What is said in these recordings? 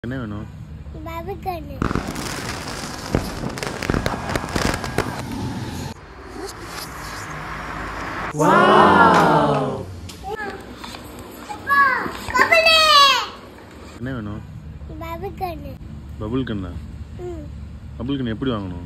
என்ன வேணும் பபுகன்னு என்ன வேணும் பபுகன்னு பபுள் கண்ணா ம் பபுள் கண் எப்படி வாங்கணும்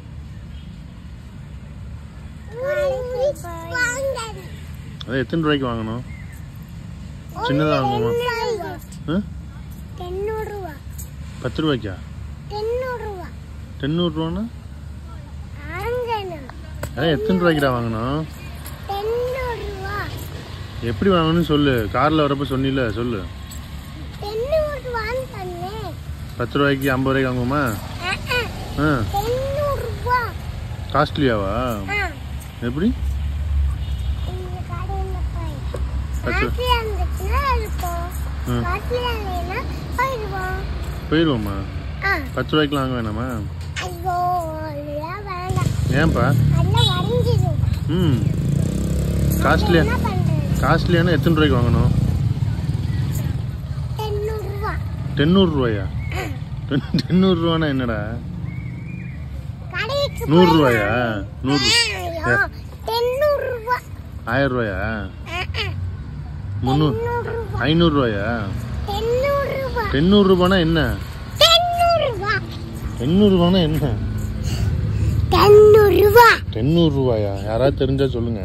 அதான் எத்தனை ரூபாய்க்கு வாங்கணும் சின்னதா வாங்குமா ஆ? தென்னூறு ரூபா பத்து ரூபாய்க்கா தென்னூறு ரூபா தென்னூறு ரூபான்னா ஆங்கணும் அதான் எத்தனை ரூபாய்க்குடா வாங்கணும் தென்னூறு ரூபா எப்படி வாங்கணும்னு சொல்லு காரில் வரப்ப சொன்னில சொல்லு தென்னூறு ரூபான்னு சொன்னேன் பத்து ரூபாய்க்கு ஐம்பது ரூபாய்க்கு வாங்குவோமா அஹ், அஹ். ஆ தென்னூறு ரூபா காஸ்ட்லியாவா ஆ எப்படி இந்த கடையில போய் பத்து காஸ்ட்லியா இருந்துச்சுன்னா இருக்கும் ம். காஸ்ட்லியா இல்லைன்னா போயிடுவோம் போயிடுவோம்மா ஆ பத்து ரூபாய்க்கு வாங்க வேணாமா ஐயோ அதெல்லாம் வேண்டாம் ஏன்பா அதெல்லாம் வரைஞ்சிடும் ம் காஸ்ட்லியா என்ன பண்றது காஸ்ட்லியான எத்தனை ரூபாய்க்கு வாங்கணும் தென்னூறு ரூபா தென்னூறு ரூபாயா தென்- தென்னூறு ரூபானா என்னடா கடைக்கு நூறு போய் ரூபாயா நூறு ஐயோ, தென்னூறு ரூபா ஆயிரம் ரூபாயா அஹ், அஹ். முந்நூறு தென்னூறு ரூபா ஐநூறு ரூபாயா தென்னூறு ரூபா தென்னூறு ரூபானா என்ன தென்னூறு ரூபா எண்ணூறு ரூபானா என்ன தென்னூறு ரூபா தென்னூறு ரூபாயா யாராவது தெரிஞ்சா சொல்லுங்க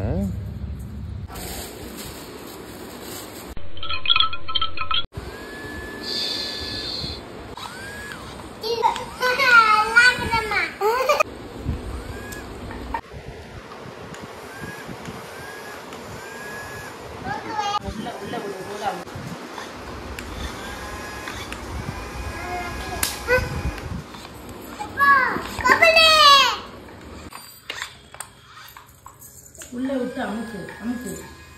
உள்ள விட்டு அமுக்கு அமுக்கு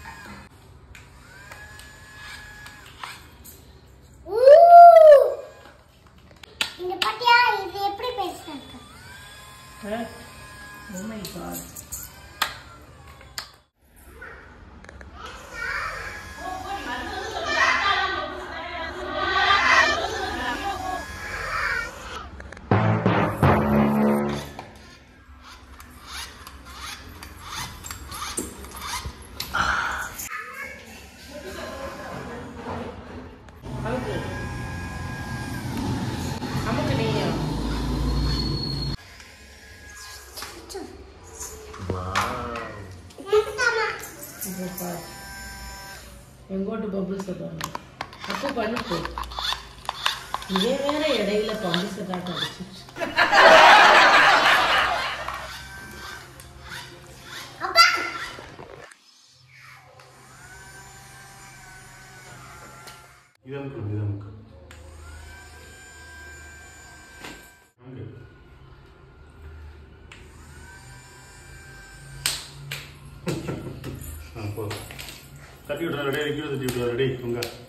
இந்த பாட்டியா இது எப்படி பேசுறாங்க ஓ மை காட் அமுக்கு அமுக்கு நீயும் இப்போ பாரு எங்கோட்டு பபுள்ஸ் பாருங்க அப்போ பண்ணு போ இதே வேற இடையில பம்பு செட்டாட்டம் அடிச்சிச்சு இது அமுக்கு இது அமுக்கு அமுக்கு. ஆ, போதும். தட்டி விட்றா ரெடி வைக்கிறது தட்டி விட்றா ரெடி உங்க